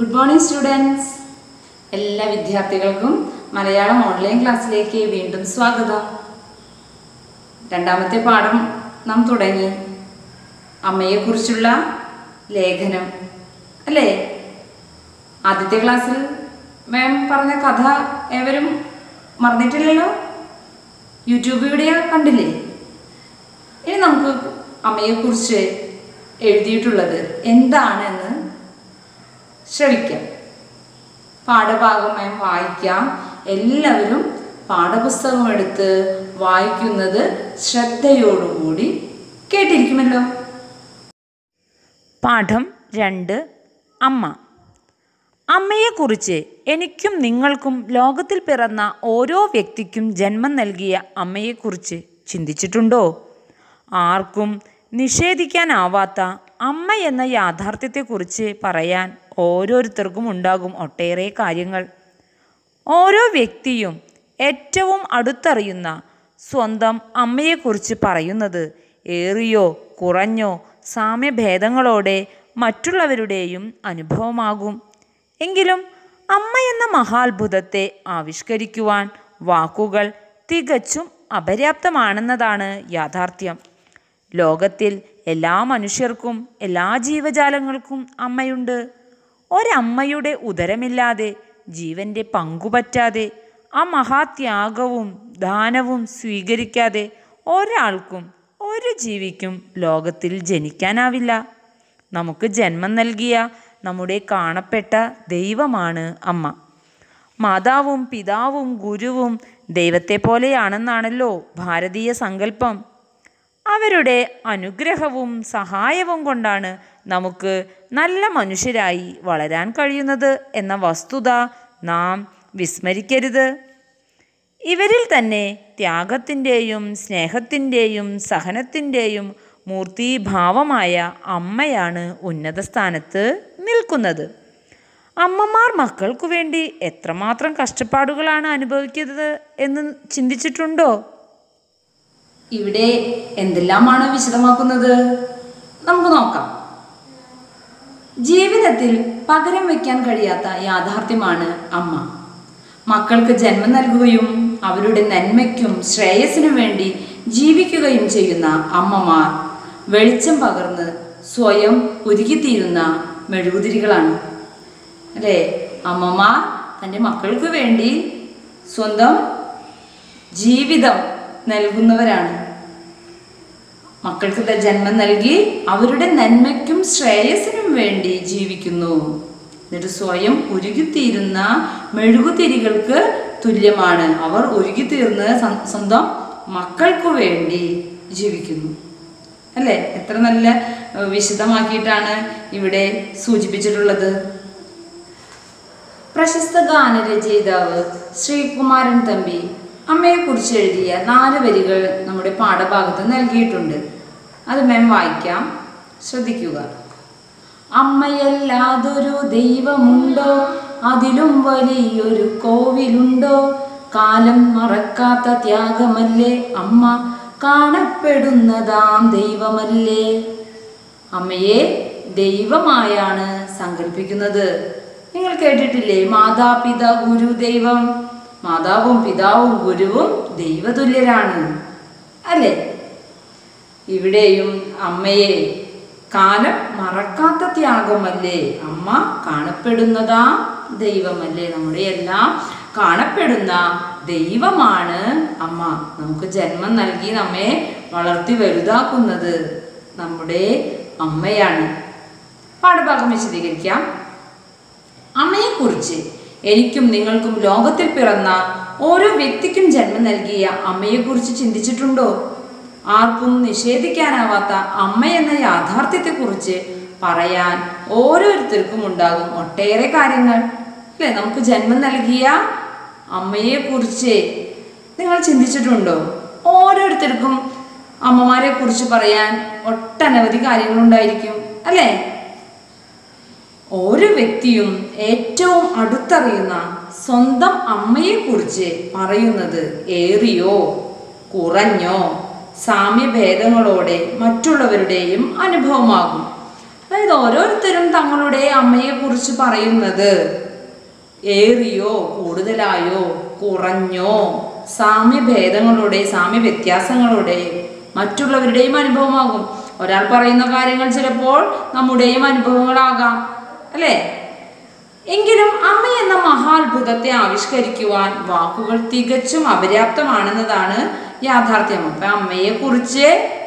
Good morning students എല്ലാ വിദ്യാർത്ഥികൾക്കും Malayalam online ക്ലാസ്സിലേക്ക് വീണ്ടും സ്വാഗതം രണ്ടാമത്തെ പാഠം നാം തുടങ്ങി അമ്മയെക്കുറിച്ചുള്ള ലേഖനം അല്ലേ ആദ്യത്തെ ക്ലാസ്സിൽ മാം പറഞ്ഞ കഥ ഏവരും മറന്നിട്ടില്ലല്ലോ യൂട്യൂബ് വീഡിയോ കണ്ടില്ലേ ഇനി നമുക്ക് അമ്മയെക്കുറിച്ച് എഴുതിയിട്ടുള്ളത് എന്താണെന്ന് ശ്രവിക്കാം പാഠഭാഗമായി വായിക്കാം എല്ലാവരും പാഠപുസ്തകം എടുത്ത് വായിക്കുന്നത് ശ്രദ്ധയോടുകൂടി കേട്ടിരിക്കുമല്ലോ പാഠം രണ്ട് അമ്മ അമ്മയെക്കുറിച്ച് എനിക്കും നിങ്ങൾക്കും ലോകത്തിൽ പിറന്ന ഓരോ വ്യക്തിക്കും ജന്മം നൽകിയ അമ്മയെക്കുറിച്ച് ചിന്തിച്ചിട്ടുണ്ടോ ആർക്കും നിഷേധിക്കാനാവാത്ത അമ്മ എന്ന യാഥാർത്ഥ്യത്തെക്കുറിച്ച് പറയാൻ ഓരോരുത്തർക്കും ഉണ്ടാകും ഒട്ടേറെ കാര്യങ്ങൾ ഓരോ വ്യക്തിയും ഏറ്റവും അടുത്തറിയുന്ന സ്വന്തം അമ്മയെക്കുറിച്ച് പറയുന്നത് ഏറിയോ കുറഞ്ഞോ സാമ്യഭേദങ്ങളോടെ മറ്റുള്ളവരുടെയും അനുഭവമാകും എങ്കിലും അമ്മ എന്ന മഹാത്ഭുതത്തെ ആവിഷ്കരിക്കുവാൻ വാക്കുകൾ തികച്ചും അപര്യാപ്തമാണെന്നതാണ് യാഥാർത്ഥ്യം ലോകത്തിൽ എല്ലാ മനുഷ്യർക്കും എല്ലാ ജീവജാലങ്ങൾക്കും അമ്മയുണ്ട് ഒരമ്മയുടെ ഉദരമില്ലാതെ ജീവന്റെ പങ്കുപറ്റാതെ ആ മഹാത്യാഗവും ദാനവും സ്വീകരിക്കാതെ ഒരാൾക്കും ഒരു ജീവിക്കും ലോകത്തിൽ ജനിക്കാനാവില്ല നമുക്ക് ജന്മം നൽകിയ നമ്മുടെ കാണപ്പെട്ട ദൈവമാണ് അമ്മ മാതാവും പിതാവും ഗുരുവും ദൈവത്തെ പോലെയാണെന്നാണല്ലോ ഭാരതീയ സങ്കല്പം അവരുടെ അനുഗ്രഹവും സഹായവും കൊണ്ടാണ് നമുക്ക് നല്ല മനുഷ്യരായി വളരാൻ കഴിയുന്നത് എന്ന വസ്തുത നാം വിസ്മരിക്കരുത് ഇവരിൽ തന്നെ ത്യാഗത്തിൻ്റെയും സ്നേഹത്തിൻ്റെയും സഹനത്തിൻ്റെയും മൂർത്തീഭാവമായ അമ്മയാണ് ഉന്നത സ്ഥാനത്ത് നിൽക്കുന്നത് അമ്മമാർ മക്കൾക്കു വേണ്ടി എത്രമാത്രം കഷ്ടപ്പാടുകളാണ് അനുഭവിക്കുന്നത് എന്ന് ചിന്തിച്ചിട്ടുണ്ടോ ഇവിടെ എന്തെല്ലാമാണ് വിശദമാക്കുന്നത് നമുക്ക് നോക്കാം ജീവിതത്തിൽ പകരം വയ്ക്കാൻ കഴിയാത്ത യാഥാർത്ഥ്യമാണ് അമ്മ മക്കൾക്ക് ജന്മം നൽകുകയും അവരുടെ നന്മയ്ക്കും ശ്രേയസിനും വേണ്ടി ജീവിക്കുകയും ചെയ്യുന്ന അമ്മമാർ വെളിച്ചം പകർന്ന് സ്വയം ഉരുകിത്തീരുന്ന മെഴുകുതിരികളാണ് അല്ലേ അമ്മമാർ തൻ്റെ മക്കൾക്ക് വേണ്ടി സ്വന്തം ജീവിതം നൽകുന്നവരാണ് മക്കൾക്ക് ത- ജന്മം നൽകി അവരുടെ നന്മയ്ക്കും ശ്രേയസിനും വേണ്ടി ജീവിക്കുന്നു എന്നിട്ട് സ്വയം ഉരുകിത്തീരുന്ന മെഴുകുതിരികൾക്ക് തുല്യമാണ് അവർ ഉരുകിത്തീർന്ന് സ്വ- സ്വന്തം മക്കൾക്കു വേണ്ടി ജീവിക്കുന്നു അല്ലേ എത്ര നല്ല ഏഹ്, വിശദമാക്കിയിട്ടാണ് ഇവിടെ സൂചിപ്പിച്ചിട്ടുള്ളത് പ്രശസ്ത ഗാനരചയിതാവ് ശ്രീകുമാരൻ തമ്പി അമ്മയെക്കുറിച്ച് എഴുതിയ നാല് വരികൾ നമ്മുടെ പാഠഭാഗത്ത് നൽകിയിട്ടുണ്ട് അത് മാം വായിക്കാം ശ്രദ്ധിക്കുക അമ്മയല്ലാതൊരു ദൈവമുണ്ടോ അതിലും വലിയൊരു കോവിലുണ്ടോ കാലം മറക്കാത്ത ത്യാഗമല്ലേ അമ്മ കാണപ്പെടുന്നതാം ദൈവമല്ലേ അമ്മയെ ദൈവമായാണ് സങ്കല്പിക്കുന്നത് നിങ്ങൾ കേട്ടിട്ടില്ലേ മാതാപിത ഗുരു ദൈവം മാതാവും പിതാവും ഗുരുവും ദൈവതുല്യരാണ് അല്ലേ ഇവിടെയും അമ്മയെ കാലം മറക്കാത്ത ത്യാഗമല്ലേ അമ്മ കാണപ്പെടുന്നതാ ദൈവമല്ലേ നമ്മുടെ എല്ലാം കാണപ്പെടുന്ന ദൈവമാണ് അമ്മ നമുക്ക് ജന്മം നൽകി നമ്മെ വളർത്തി വലുതാക്കുന്നത് നമ്മുടെ അമ്മയാണ് പാഠഭാഗം വിശദീകരിക്കാം അമ്മയെക്കുറിച്ച് എനിക്കും നിങ്ങൾക്കും ലോകത്തിൽ പിറന്ന ഓരോ വ്യക്തിക്കും ജന്മം നൽകിയ അമ്മയെക്കുറിച്ച് ചിന്തിച്ചിട്ടുണ്ടോ ആർക്കും നിഷേധിക്കാനാവാത്ത അമ്മ എന്ന യാഥാർത്ഥ്യത്തെക്കുറിച്ച് പറയാൻ ഓരോരുത്തർക്കും ഉണ്ടാകും ഒട്ടേറെ കാര്യങ്ങൾ അല്ലേ നമുക്ക് ജന്മം നൽകിയ അമ്മയെക്കുറിച്ച് നിങ്ങൾ ചിന്തിച്ചിട്ടുണ്ടോ ഓരോരുത്തർക്കും അമ്മമാരെ കുറിച്ച് പറയാൻ ഒട്ടനവധി കാര്യങ്ങളുണ്ടായിരിക്കും അല്ലേ ഓരോ വ്യക്തിയും ഏറ്റവും അടുത്തറിയുന്ന സ്വന്തം അമ്മയെക്കുറിച്ച് പറയുന്നത് ഏറിയോ കുറഞ്ഞോ സാമ്യഭേദങ്ങളോടെ മറ്റുള്ളവരുടെയും അനുഭവമാകും അതായത് ഓരോരുത്തരും തങ്ങളുടെ അമ്മയെ കുറിച്ച് പറയുന്നത് ഏറിയോ കൂടുതലായോ കുറഞ്ഞോ സാമ്യഭേദങ്ങളുടെ സാമ്യ വ്യത്യാസങ്ങളുടെ മറ്റുള്ളവരുടെയും അനുഭവമാകും ഒരാൾ പറയുന്ന കാര്യങ്ങൾ ചിലപ്പോൾ നമ്മുടെയും അനുഭവങ്ങളാകാം അല്ലേ എങ്കിലും അമ്മ എന്ന മഹാത്ഭുതത്തെ ആവിഷ്കരിക്കുവാൻ വാക്കുകൾ തികച്ചും അപര്യാപ്തമാണെന്നതാണ് യാഥാർത്ഥ്യം അപ്പൊ അമ്മയെ കുറിച്ച്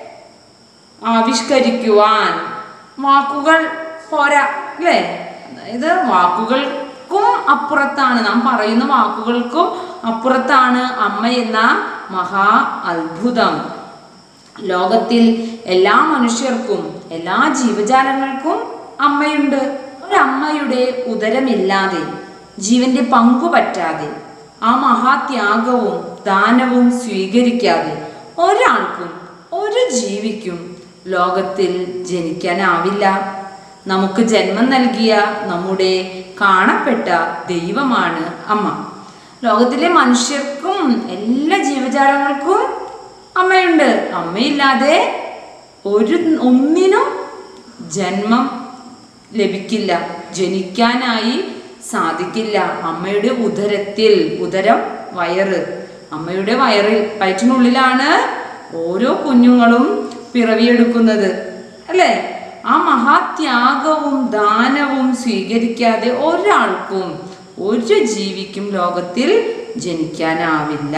ആവിഷ്കരിക്കുവാൻ വാക്കുകൾ പോരാ അല്ലേ അതായത് വാക്കുകൾക്കും അപ്പുറത്താണ് നാം പറയുന്ന വാക്കുകൾക്കും അപ്പുറത്താണ് അമ്മ എന്ന മഹാ അത്ഭുതം ലോകത്തിൽ എല്ലാ മനുഷ്യർക്കും എല്ലാ ജീവജാലങ്ങൾക്കും അമ്മയുണ്ട് ഒരമ്മയുടെ ഉദരമില്ലാതെ ജീവന്റെ പങ്കു പറ്റാതെ ആ മഹാത്യാഗവും ദാനവും സ്വീകരിക്കാതെ ഒരാൾക്കും ഒരു ജീവിക്കും ലോകത്തിൽ ജനിക്കാനാവില്ല നമുക്ക് ജന്മം നൽകിയ നമ്മുടെ കാണപ്പെട്ട ദൈവമാണ് അമ്മ ലോകത്തിലെ മനുഷ്യർക്കും എല്ലാ ജീവജാലങ്ങൾക്കും അമ്മയുണ്ട് അമ്മയില്ലാതെ ഒരു ഒന്നിനും ജന്മം ലഭിക്കില്ല ജനിക്കാനായി സാധിക്കില്ല അമ്മയുടെ ഉദരത്തിൽ ഉദരം വയറ് അമ്മയുടെ വയറിൽ വയറ്റിനുള്ളിലാണ് ഓരോ കുഞ്ഞുങ്ങളും പിറവിയെടുക്കുന്നത് അല്ലേ ആ മഹാത്യാഗവും ദാനവും സ്വീകരിക്കാതെ ഒരാൾക്കും ഒരു ജീവിക്കും ലോകത്തിൽ ജനിക്കാനാവില്ല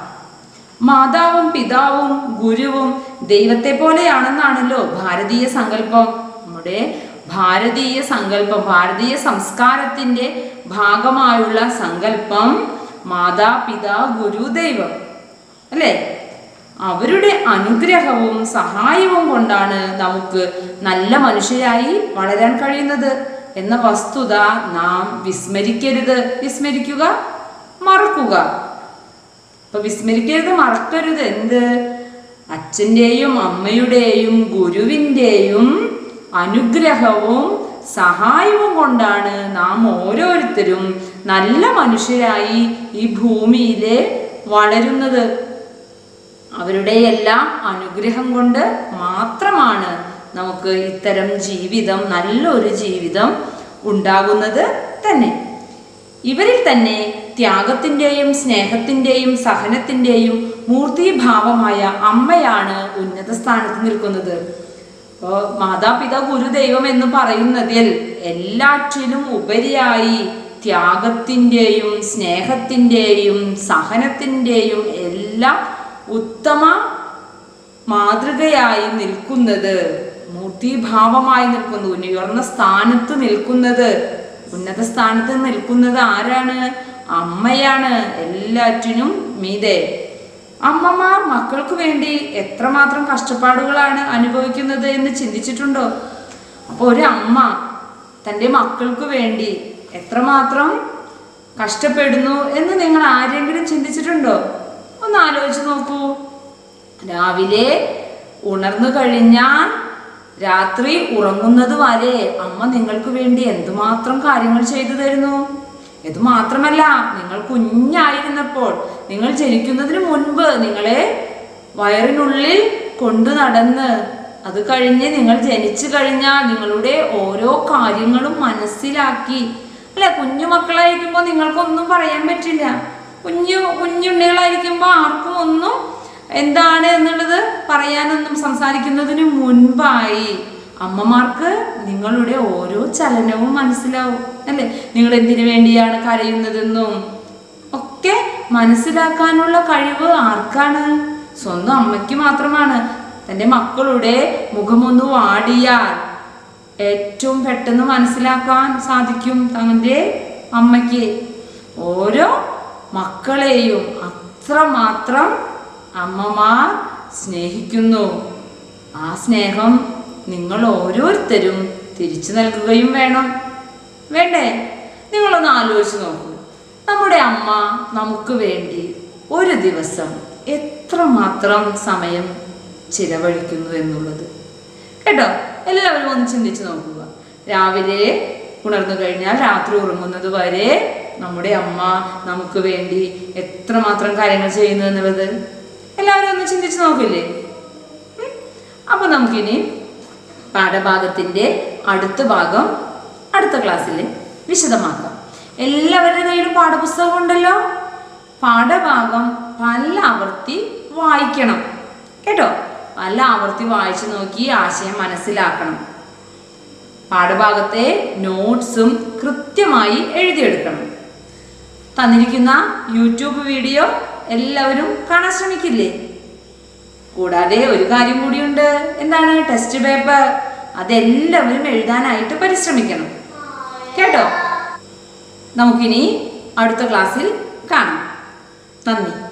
മാതാവും പിതാവും ഗുരുവും ദൈവത്തെ പോലെയാണെന്നാണല്ലോ ഭാരതീയ സങ്കല്പം നമ്മുടെ ഭാരതീയ സങ്കല്പം ഭാരതീയ സംസ്കാരത്തിന്റെ ഭാഗമായുള്ള സങ്കല്പം മാതാപിതാ ഗുരു ദൈവം അല്ലേ അവരുടെ അനുഗ്രഹവും സഹായവും കൊണ്ടാണ് നമുക്ക് നല്ല മനുഷ്യരായി വളരാൻ കഴിയുന്നത് എന്ന വസ്തുത നാം വിസ്മരിക്കരുത് വിസ്മരിക്കുക മറക്കുക അപ്പൊ വിസ്മരിക്കരുത് മറക്കരുത് എന്ത് അച്ഛൻ്റെയും അമ്മയുടെയും ഗുരുവിൻ്റെയും അനുഗ്രഹവും സഹായവും കൊണ്ടാണ് നാം ഓരോരുത്തരും നല്ല മനുഷ്യരായി ഈ ഭൂമിയിലെ വളരുന്നത് അവരുടെ എല്ലാം അനുഗ്രഹം കൊണ്ട് മാത്രമാണ് നമുക്ക് ഇത്തരം ജീവിതം നല്ലൊരു ജീവിതം ഉണ്ടാകുന്നത് തന്നെ ഇവരിൽ തന്നെ ത്യാഗത്തിൻ്റെയും സ്നേഹത്തിൻ്റെയും സഹനത്തിൻ്റെയും മൂർത്തിഭാവമായ അമ്മയാണ് ഉന്നത സ്ഥാനത്ത് നിൽക്കുന്നത് അപ്പോൾ മാതാപിതാ ഗുരുദൈവം എന്ന് പറയുന്നതിൽ എല്ലാറ്റിലും ഉപരിയായി ത്യാഗത്തിൻ്റെയും സ്നേഹത്തിൻ്റെയും സഹനത്തിൻ്റെയും എല്ലാം ഉത്തമ മാതൃകയായി നിൽക്കുന്നത് മൂർത്തിഭാവമായി നിൽക്കുന്നു ഉയർന്ന സ്ഥാനത്ത് നിൽക്കുന്നത് ഉന്നത സ്ഥാനത്ത് നിൽക്കുന്നത് ആരാണ് അമ്മയാണ് എല്ലാറ്റിനും മീതെ അമ്മമാർ മക്കൾക്ക് വേണ്ടി എത്രമാത്രം കഷ്ടപ്പാടുകളാണ് അനുഭവിക്കുന്നത് എന്ന് ചിന്തിച്ചിട്ടുണ്ടോ അപ്പോൾ ഒരു അമ്മ തൻ്റെ മക്കൾക്ക് വേണ്ടി എത്രമാത്രം കഷ്ടപ്പെടുന്നു എന്ന് നിങ്ങൾ ആരെങ്കിലും ചിന്തിച്ചിട്ടുണ്ടോ ഒന്ന് ആലോചിച്ച് നോക്കൂ രാവിലെ ഉണർന്നു കഴിഞ്ഞാൽ രാത്രി ഉറങ്ങുന്നത് വരെ അമ്മ നിങ്ങൾക്ക് വേണ്ടി എന്തുമാത്രം കാര്യങ്ങൾ ചെയ്തു തരുന്നു ഇത് മാത്രമല്ല നിങ്ങൾ കുഞ്ഞായിരുന്നപ്പോൾ നിങ്ങൾ ജനിക്കുന്നതിന് മുൻപ് നിങ്ങളെ വയറിനുള്ളിൽ കൊണ്ടു നടന്ന് അത് കഴിഞ്ഞ് നിങ്ങൾ ജനിച്ചു കഴിഞ്ഞാൽ നിങ്ങളുടെ ഓരോ കാര്യങ്ങളും മനസ്സിലാക്കി അല്ലെ കുഞ്ഞു മക്കളായിരിക്കുമ്പോൾ നിങ്ങൾക്കൊന്നും പറയാൻ പറ്റില്ല കുഞ്ഞു കുഞ്ഞുണ്ണികളായിരിക്കുമ്പോൾ ആർക്കും ഒന്നും എന്താണ് എന്നുള്ളത് പറയാനൊന്നും സംസാരിക്കുന്നതിന് മുൻപായി അമ്മമാർക്ക് നിങ്ങളുടെ ഓരോ ചലനവും മനസ്സിലാവും അല്ലേ നിങ്ങൾ എന്തിനു വേണ്ടിയാണ് കരയുന്നതെന്നും ഒക്കെ മനസ്സിലാക്കാനുള്ള കഴിവ് ആർക്കാണ് സ്വന്തം അമ്മയ്ക്ക് മാത്രമാണ് തൻ്റെ മക്കളുടെ മുഖമൊന്ന് വാടിയാൽ ഏറ്റവും പെട്ടെന്ന് മനസ്സിലാക്കാൻ സാധിക്കും തൻ്റെ അമ്മയ്ക്ക് ഓരോ മക്കളെയും അത്രമാത്രം അമ്മമാർ സ്നേഹിക്കുന്നു ആ സ്നേഹം നിങ്ങൾ ഓരോരുത്തരും തിരിച്ചു നൽകുകയും വേണം വേണ്ടേ നിങ്ങളൊന്ന് ആലോചിച്ച് നോക്കൂ നമ്മുടെ അമ്മ നമുക്ക് വേണ്ടി ഒരു ദിവസം എത്രമാത്രം സമയം ചിലവഴിക്കുന്നു എന്നുള്ളത് കേട്ടോ എല്ലാവരും ഒന്ന് ചിന്തിച്ച് നോക്കുക രാവിലെ ഉണർന്നു കഴിഞ്ഞാൽ രാത്രി ഉറങ്ങുന്നത് വരെ നമ്മുടെ അമ്മ നമുക്ക് വേണ്ടി എത്രമാത്രം കാര്യങ്ങൾ ചെയ്യുന്നു എന്നുള്ളത് എല്ലാവരും ഒന്ന് ചിന്തിച്ച് നോക്കില്ലേ ഉം? അപ്പൊ നമുക്കിനി പാഠഭാഗത്തിൻ്റെ അടുത്ത ഭാഗം അടുത്ത ക്ലാസ്സിൽ വിശദമാക്കാം എല്ലാവരുടെ കയ്യിലും പാഠപുസ്തകം ഉണ്ടല്ലോ പാഠഭാഗം പല ആവർത്തി വായിക്കണം കേട്ടോ പല ആവർത്തി വായിച്ചു നോക്കി ആശയം മനസ്സിലാക്കണം പാഠഭാഗത്തെ നോട്ട്സും കൃത്യമായി എഴുതിയെടുക്കണം തന്നിരിക്കുന്ന യൂട്യൂബ് വീഡിയോ എല്ലാവരും കാണാൻ ശ്രമിക്കില്ലേ കൂടാതെ ഒരു കാര്യം കൂടിയുണ്ട് എന്താണ് ടെസ്റ്റ് പേപ്പർ അതെല്ലാവരും എഴുതാനായിട്ട് പരിശ്രമിക്കണം കേട്ടോ നമുക്കിനി അടുത്ത ക്ലാസ്സിൽ കാണാം നന്ദി